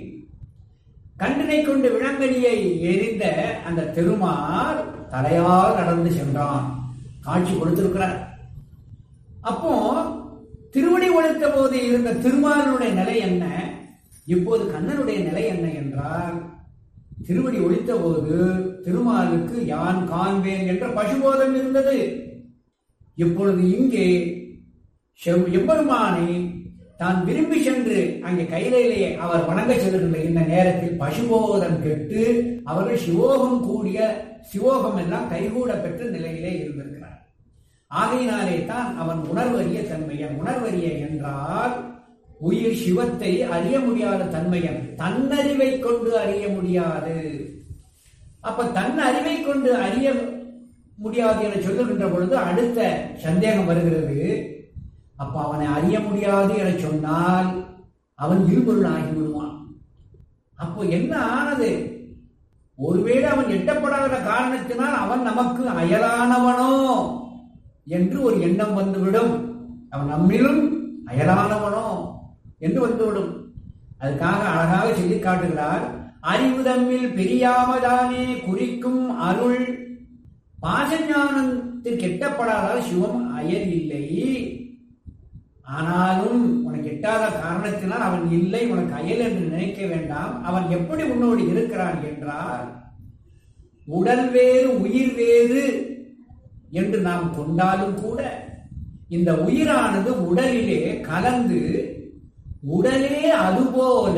கண்டினை கொண்டு விளங்கனியை எரிந்த அந்த திருமால் தலையால் நடந்து சென்றான் காட்சி கொடுத்திருக்கிறார் அப்போ திருவடி ஒழித்த போது இருந்த திருமாலுடைய நிலை என்ன இப்போது கண்ணனுடைய நிலை என்ன என்றால் திருவடி ஒழித்த போது திருமாலுக்கு யான் காண்பேன் என்ற பசுபோதம் இருந்தது இப்பொழுது இங்கே செவ்- எம்பெருமானை தான் விரும்பி சென்று அங்கே கையிலே அவர் வணங்க செல்கின்ற இந்த நேரத்தில் பசுபோதம் கெட்டு அவர்கள் சிவோகம் கூடிய சிவோகம் எல்லாம் கைகூட பெற்ற நிலையிலே இருந்திருக்கிறார் ஆகையினாலே தான் அவன் உணர்வறிய தன்மையன் உணர்வறிய என்றால் உயிர் சிவத்தை அறிய முடியாத தன்மையன் தன்னறிவை கொண்டு அறிய முடியாது அப்ப தன் அறிவை கொண்டு அறிய முடியாது என சொல்லுகின்ற பொழுது அடுத்த சந்தேகம் வருகிறது அப்ப அவனை அறிய முடியாது என சொன்னால் அவன் இருபொருள் ஆகி விடுவான் அப்போ என்ன ஆனது ஒருவேளை அவன் எட்டப்படாத காரணத்தினால் அவன் நமக்கு அயலானவனோ என்று ஒரு எண்ணம் வந்துவிடும் அவன் நம்மிலும் அயலானவனோ என்று வந்துவிடும் அதுக்காக அழகாக சொல்லி காட்டுகிறார் அறிவு தம்மில் பிரியாமதானே குறிக்கும் அருள் பாசஞானத்திற்கு எட்டப்படாத சிவம் அயல் இல்லை ஆனாலும் உனக்கு எட்டாத காரணத்தினால் அவன் இல்லை உனக்கு அயல் என்று நினைக்க வேண்டாம் அவன் எப்படி உன்னோடு இருக்கிறான் என்றால் உடல் வேறு உயிர் வேறு என்று நாம் கொண்டாலும் கூட இந்த உயிரானது உடலிலே கலந்து உடலே அதுபோல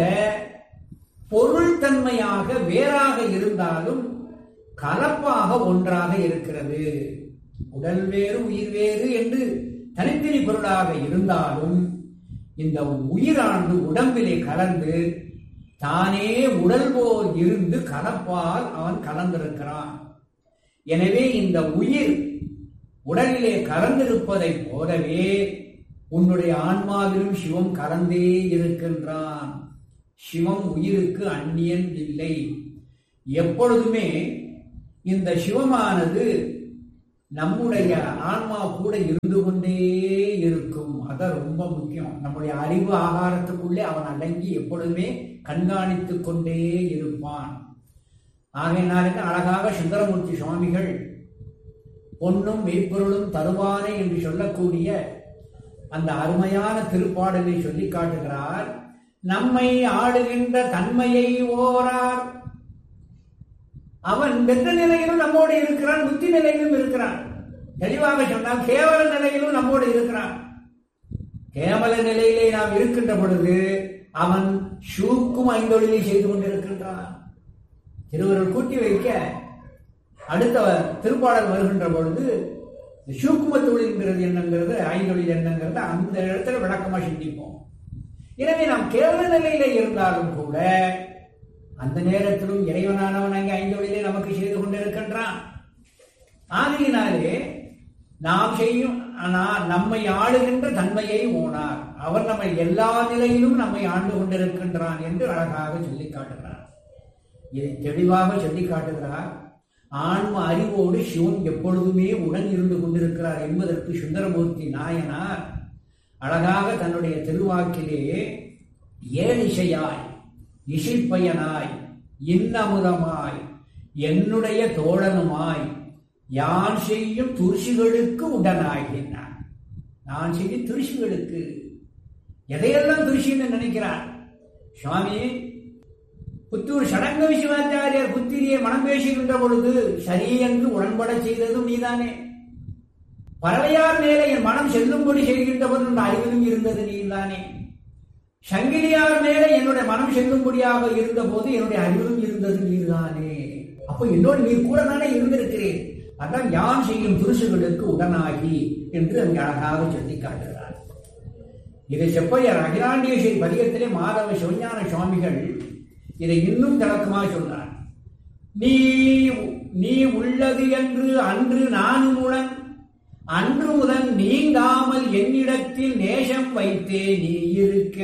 பொருள் தன்மையாக வேறாக இருந்தாலும் கலப்பாக ஒன்றாக இருக்கிறது உடல் வேறு உயிர் வேறு என்று தனித்தனி பொருளாக இருந்தாலும் இந்த உயிரானது உடம்பிலே கலந்து தானே உடல் போல் இருந்து கலப்பால் அவன் கலந்திருக்கிறான் எனவே இந்த உயிர் உடலிலே கலந்திருப்பதைப் போலவே உன்னுடைய ஆன்மாவிலும் சிவம் கலந்தே இருக்கின்றான் சிவம் உயிருக்கு அந்நியன் இல்லை எப்பொழுதுமே இந்த சிவமானது நம்முடைய ஆன்மா கூட இருந்து கொண்டே இருக்கும் அதான் ரொம்ப முக்கியம் நம்முடைய அறிவு ஆகாரத்துக்குள்ளே அவன் அடங்கி எப்பொழுதுமே கண்காணித்துக் கொண்டே இருப்பான் ஆகையினாலுக்கு அழகாக சுந்தரமூர்த்தி சுவாமிகள் பொன்னும் மெய்ப்பொருளும் தருவானே என்று சொல்லக்கூடிய அந்த அருமையான திருப்பாடலை சொல்லி காட்டுகிறார் நம்மை ஆளுகின்ற தன்மையை ஓரார் அவன் வெற்ற நிலையிலும் நம்மோடு இருக்கிறான் புத்தி நிலையிலும் இருக்கிறான் தெளிவாக சொன்னால் கேவல நிலையிலும் நம்மோடு இருக்கிறான் கேவல நிலையிலே நாம் இருக்கின்ற பொழுது அவன் ஷூக்கும் ஐந்தொழிலை செய்து கொண்டிருக்கின்றான் திருவருள் கூட்டி வைக்க அடுத்த திருப்பாடல் வருகின்ற பொழுது இந்த சூக்கும தொழில்ங்கிறது என்னங்கிறது ஐந்தொழில் என்னங்கிறது அந்த இடத்துல விளக்கமா சிந்திப்போம் எனவே நாம் கேவல நிலையில இருந்தாலும் கூட அந்த நேரத்திலும் இறைவனானவன் அங்கே ஐந்தொழிலை நமக்கு செய்து கொண்டிருக்கின்றான் ஆகையினாலே நாம் செய்யும் ஆனால் நம்மை ஆளுகின்ற தன்மையை ஓனார் அவர் நம்மை எல்லா நிலையிலும் நம்மை ஆண்டு கொண்டிருக்கின்றான் என்று அழகாக சொல்லி காட்டுகிறார் இதை தெளிவாக சொல்லி காட்டுகிறார் ஆன்ம அறிவோடு சிவன் எப்பொழுதுமே உடன் இருந்து கொண்டிருக்கிறார் என்பதற்கு சுந்தரமூர்த்தி நாயனார் அழகாக தன்னுடைய திருவாக்கிலே ஏழிசையாய் இசைப்பயனாய் இன்னமுதமாய் என்னுடைய தோழனுமாய் யான் செய்யும் துரிசிகளுக்கு உடனாகினான் நான் செய்யும் துரிசிகளுக்கு எதையெல்லாம் துரிசின்னு நினைக்கிறார் சுவாமி புத்தூர் சடங்க விஸ்வாச்சாரியார் புத்திரியை மனம் பேசுகின்ற பொழுது சரி என்று உடன்பட செய்ததும் நீதானே பறவையார் மேலே என் மனம் செல்லும்படி செய்கின்ற பொழுது இந்த அறிவிலும் இருந்தது நீதானே சங்கிலியார் மேலே என்னுடைய மனம் செல்லும்படியாக இருந்த போது என்னுடைய அறிவிலும் இருந்தது நீர்தானே அப்போ என்னோடு நீர் கூட தானே இருந்திருக்கிறேன் அதான் யான் செய்யும் துருசுகளுக்கு உடனாகி என்று அங்கு அழகாக சொல்லி காட்டுகிறார் இதை செப்பையர் அகிலாண்டியசை பதிகத்திலே மாதவ சிவஞான சுவாமிகள் இதை இன்னும் விளக்கமாக சொல்றார் நீ நீ உள்ளது என்று அன்று நான் உடன் அன்று முதல் நீங்காமல் என்னிடத்தில் நேசம் வைத்தே நீ இருக்க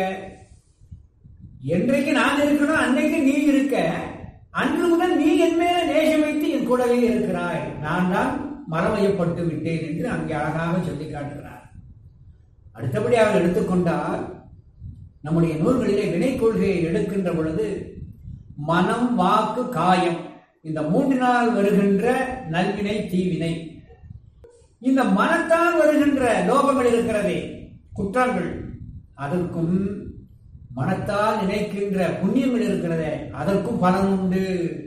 என்றைக்கு நான் இருக்கணும் அன்னைக்கு நீ இருக்க அன்று முதல் நீ என் மேல நேசம் வைத்து என் கூடவே இருக்கிறாய் நான் தான் மரவயப்பட்டு விட்டேன் என்று அங்கே அழகாக சொல்லி காட்டுகிறார் அடுத்தபடி அவர் எடுத்துக்கொண்டால் நம்முடைய நூல்களிலே வினை கொள்கையை எடுக்கின்ற பொழுது மனம் வாக்கு காயம் இந்த மூன்றினால் வருகின்ற நல்வினை தீவினை இந்த மனத்தால் வருகின்ற லோகங்கள் இருக்கிறதே குற்றங்கள் அதற்கும் மனத்தால் நினைக்கின்ற புண்ணியங்கள் இருக்கிறதே அதற்கும் பலன் உண்டு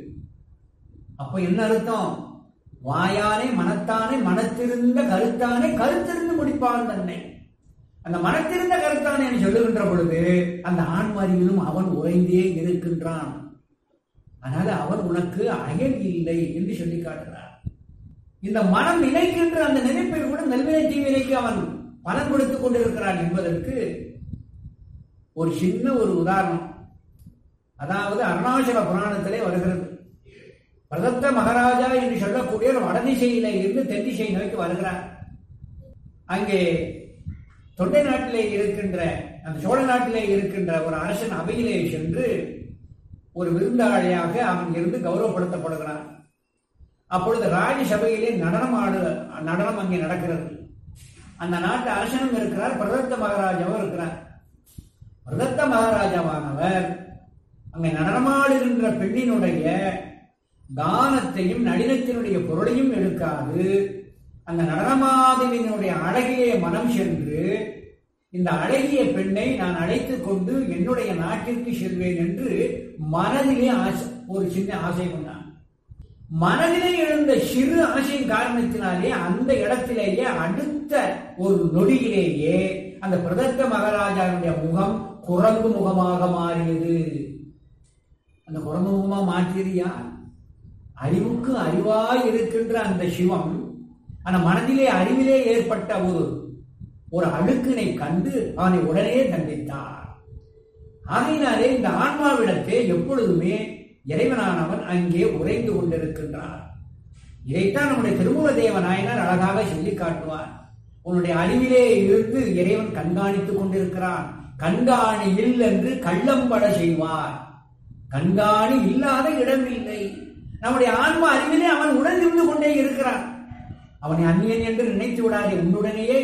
அப்ப என்ன அர்த்தம் வாயானே மனத்தானே மனத்திருந்த கருத்தானே கருத்திருந்து முடிப்பான் தன்னை அந்த மனத்திருந்த கருத்தானே என்று சொல்லுகின்ற பொழுது அந்த ஆன்மறிவிலும் அவன் உறைந்தே இருக்கின்றான் அதனால அவன் உனக்கு அயல் இல்லை என்று சொல்லி காட்டுறான் இந்த மனம் நினைக்கின்ற அந்த நினைப்பில் கூட நல்வினை தீவினைக்கு அவன் பலன் கொடுத்துக் கொண்டிருக்கிறான் என்பதற்கு ஒரு சின்ன ஒரு உதாரணம் அதாவது அருணாச்சல புராணத்திலே வருகிறது பிரதத்த மகாராஜா என்று சொல்லக்கூடிய ஒரு வடதிசையில இருந்து தென் திசை நோக்கி வருகிறார் அங்கே தொண்டை நாட்டிலே இருக்கின்ற அந்த சோழ நாட்டிலே இருக்கின்ற ஒரு அரசன் அவையிலே சென்று ஒரு விருந்தாளியாக அவன் இருந்து கௌரவப்படுத்தப்படுகிறான் அப்பொழுது ராஜசபையிலே நடனம் ஆடு நடனம் அங்கே நடக்கிறது அந்த நாட்டு அரசனும் இருக்கிறார் பிரதத்த மகாராஜாவும் இருக்கிறார் பிரதத்த மகாராஜாவானவர் அங்கே நடனமாடுகின்ற பெண்ணினுடைய கானத்தையும் நளினத்தினுடைய பொருளையும் எடுக்காது அந்த நடனமாதவினுடைய அழகிலே மனம் சென்று இந்த அழகிய பெண்ணை நான் அழைத்துக் கொண்டு என்னுடைய நாட்டிற்கு செல்வேன் என்று மனதிலே ஆசை ஒரு சின்ன ஆசை கொண்டான் மனதிலே எழுந்த சிறு ஆசையின் காரணத்தினாலே அந்த இடத்திலேயே அடுத்த ஒரு நொடியிலேயே அந்த பிரதத்த மகாராஜாவுடைய முகம் குரங்கு முகமாக மாறியது அந்த குரங்கு முகமா மாற்றியது யார் அறிவுக்கு அறிவாய் இருக்கின்ற அந்த சிவம் அந்த மனதிலே அறிவிலே ஏற்பட்ட ஒரு ஒரு அழுக்கினை கண்டு அவனை உடனே தண்டித்தார் ஆகையினாலே இந்த ஆன்மாவிடத்தே எப்பொழுதுமே இறைவனானவன் அங்கே உறைந்து கொண்டிருக்கின்றார் இதைத்தான் நம்முடைய திருமுக தேவ நாயனார் அழகாக சொல்லி காட்டுவார் உன்னுடைய அறிவிலே இருந்து இறைவன் கண்காணித்துக் கொண்டிருக்கிறான் கண்காணி இல்லை என்று கள்ளம்பட செய்வார் கண்காணி இல்லாத இடம் இல்லை நம்முடைய ஆன்மா அறிவிலே அவன் உடனிருந்து கொண்டே இருக்கிறான் அவனை அந்நியன் என்று நினைத்து விடாதே உன்னுடனேயே